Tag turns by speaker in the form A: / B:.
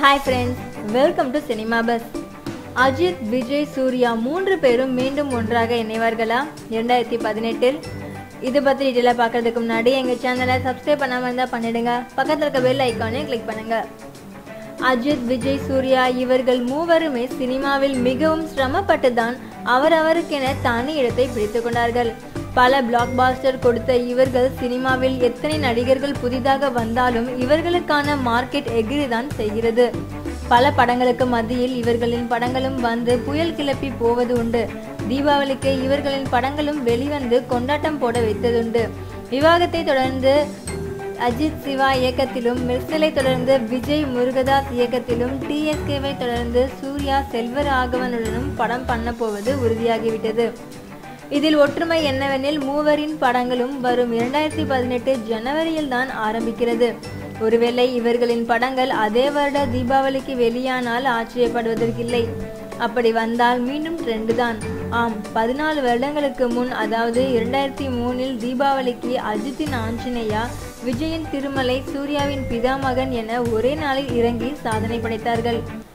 A: hi friends welcome to cinema buzz Ajith Vijay Suriya மூன்று பேரும் மீண்டும் ஒன்றாக இணைவார்களா இரண்டாயிரத்தி பதினெட்டில் இது பற்றி டீட்டெயிலாக பார்க்கறதுக்கு முன்னாடி எங்கள் சேனலை சப்ஸ்கிரைப் பண்ணாமல் இருந்தால் பண்ணிடுங்க பக்கத்தில் இருக்க பெல் ஐக்கானையும் கிளிக் பண்ணுங்க அஜித் விஜய் சூர்யா இவர்கள் மூவருமே சினிமாவில் மிகவும் சிரமப்பட்டு தான் அவரவருக்கென தனி இடத்தை பிடித்து கொண்டார்கள் பல பிளாக் பாஸ்டர் கொடுத்த இவர்கள் சினிமாவில் எத்தனை நடிகர்கள் புதிதாக வந்தாலும் இவர்களுக்கான மார்க்கெட் எகிரிதான் செய்கிறது பல படங்களுக்கு மத்தியில் இவர்களின் படங்களும் வந்து புயல் கிளப்பி போவது உண்டு தீபாவளிக்கு இவர்களின் படங்களும் வெளிவந்து கொண்டாட்டம் போட வைத்ததுண்டு விவாகத்தை தொடர்ந்து அஜித் சிவா இயக்கத்திலும் மெர்சலை தொடர்ந்து விஜய் முருகதாஸ் இயக்கத்திலும் டிஎஸ்கேவை தொடர்ந்து சூர்யா செல்வராகவனுடனும் படம் பண்ண போவது உறுதியாகிவிட்டது இதில் ஒற்றுமை என்னவெனில் மூவரின் படங்களும் வரும் இரண்டாயிரத்தி பதினெட்டு ஜனவரியில் தான் ஆரம்பிக்கிறது ஒருவேளை இவர்களின் படங்கள் அதே வருட தீபாவளிக்கு வெளியானால் ஆச்சரியப்படுவதற்கில்லை அப்படி வந்தால் மீண்டும் ட்ரெண்டு தான் ஆம் பதினாலு வருடங்களுக்கு முன் அதாவது இரண்டாயிரத்தி மூணில் தீபாவளிக்கு அஜித்தின் ஆஞ்சநேயா விஜயின் திருமலை சூர்யாவின் பிதாமகன் என ஒரே நாளில் இறங்கி சாதனை படைத்தார்கள்